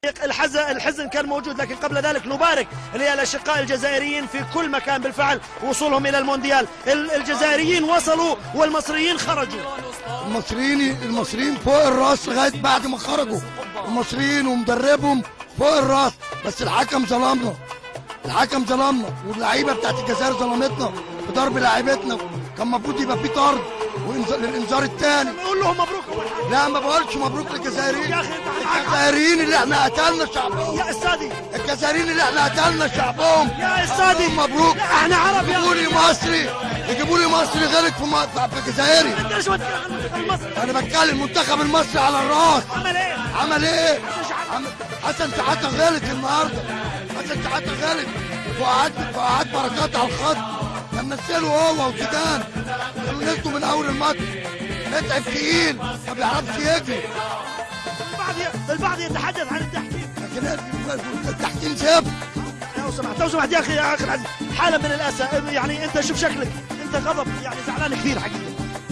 الحزن الحزن كان موجود لكن قبل ذلك نبارك للاشقاء الجزائريين في كل مكان بالفعل وصولهم الى المونديال ال- الجزائريين وصلوا والمصريين خرجوا المصريين المصريين فوق الراس لغايه بعد ما خرجوا المصريين ومدربهم فوق الراس بس الحكم ظلمنا الحكم ظلمنا واللعيبه بتاعت الجزائر ظلمتنا في ضرب لعيبتنا كان المفروض يبقى في طرد وإنذار- للانذار الثاني نقول لهم مبروك أول حاجة. لا ما بقولش مبروك للجزائريين يا أخي أنت معاك حق. الجزائريين اللي احنا قتلنا شعبهم يا استاذي الجزائريين اللي احنا قتلنا شعبهم يا استاذي مبروك لا، احنا عرب يا يجيبوا لي مصري يجيبوا لي مصري غيرك في م- في الجزائري انت ليش بتتكلم عن المنتخب المصري انا بتكلم المنتخب المصري على الراس عمل ايه؟ عمل ايه؟ عمل حسن شحاته غلط النهارده حسن شحاته غلط وقعد وقعد بركات على الخط كان نزله هو وزيدان كانوا نزلوا من اول الماتش متعب تقيل ما بيعرفش يجري البعض البعض يتحدث عن التحكيم لكن التحكيم صفر لو سمحت لو سمحت يا اخي يا اخي العزيز حاله من الاسى يعني انت شوف شكلك انت غضب يعني زعلان كثير حقيقه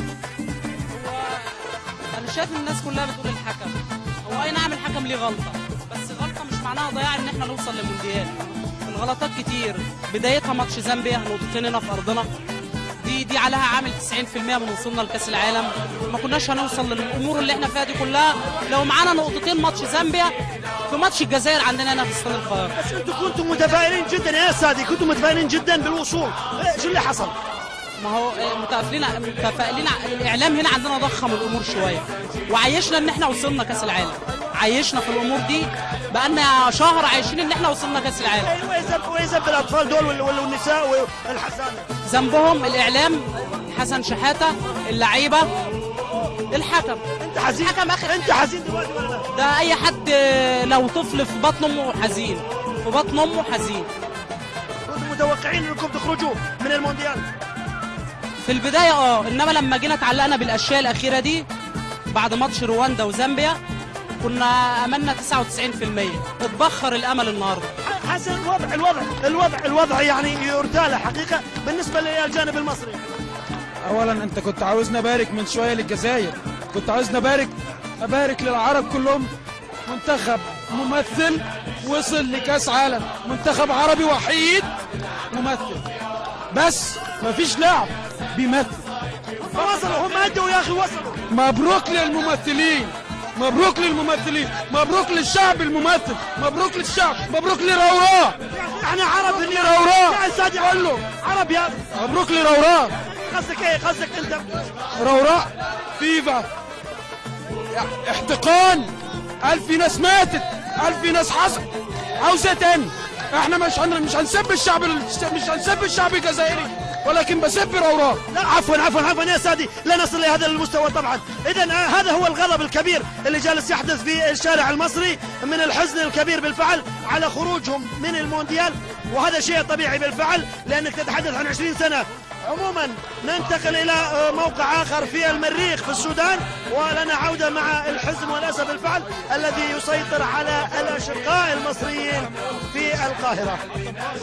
انا شايف ان الناس كلها بتقول الحكم هو اي نعم الحكم ليه غلطه بس غلطه مش معناها ضياع ان احنا نوصل لمونديال الغلطات كتير بدايتها ماتش زامبيا نقطتين هنا في ارضنا دي دي عليها عامل 90% من وصولنا لكاس العالم ما كناش هنوصل للامور اللي احنا فيها دي كلها لو معانا نقطتين ماتش زامبيا في ماتش الجزائر عندنا هنا في استاد القاهره بس انتم كنتم متفائلين جدا يا سادي كنتم متفائلين جدا بالوصول إيه، شو اللي حصل؟ ما هو آه، متفائلين متفائلين الاعلام هنا عندنا ضخم الامور شويه وعيشنا ان احنا وصلنا كاس العالم عيشنا في الامور دي بقالنا شهر عايشين ان احنا وصلنا كاس العالم ايه وين ذنب وين ذنب الاطفال دول وال- وال- والنساء والحسانه؟ ذنبهم الاعلام حسن شحاته اللعيبه الحكم انت حزين الحكم اخر انت حزين دلوقتي ولا لا؟ ده اي حد آه، لو طفل في بطن امه حزين في بطن امه حزين كنتم متوقعين انكم تخرجوا من المونديال في البدايه اه انما لما جينا اتعلقنا بالاشياء الاخيره دي بعد ماتش رواندا وزامبيا كنا املنا 99% اتبخر الامل النهارده حسن الوضع الوضع الوضع الوضع يعني يرتاله حقيقه بالنسبه للجانب المصري اولا انت كنت عاوزني ابارك من شويه للجزائر كنت عاوزني ابارك ابارك للعرب كلهم منتخب ممثل وصل لكاس عالم منتخب عربي وحيد ممثل بس مفيش لاعب بيمثل وصلوا هم ادوا يا اخي وصلوا مبروك للممثلين مبروك للممثلين مبروك للشعب الممثل مبروك للشعب مبروك لروراء احنا عرب اللي روراء. يا استاذ قول له عرب يا مبروك لروراء قصدك ايه قصدك انت روراء فيفا احتقان ألف ناس ماتت ألف ناس حصل عاوز ايه تاني احنا مش هن... مش هنسب الشعب ال- مش هنسب الشعب الجزائري ولكن بسب روراء لا عفوا عفوا عفوا يا سادي لا نصل لهذا المستوى طبعا اذا آه، هذا هو الغضب الكبير اللي جالس يحدث في الشارع المصري من الحزن الكبير بالفعل على خروجهم من المونديال وهذا شيء طبيعي بالفعل لانك تتحدث عن 20 سنه عموما ننتقل الى آه، موقع اخر في المريخ في السودان ولنا عوده مع الحزن والاسف الفعل الذي يسيطر على الاشقاء المصريين في القاهره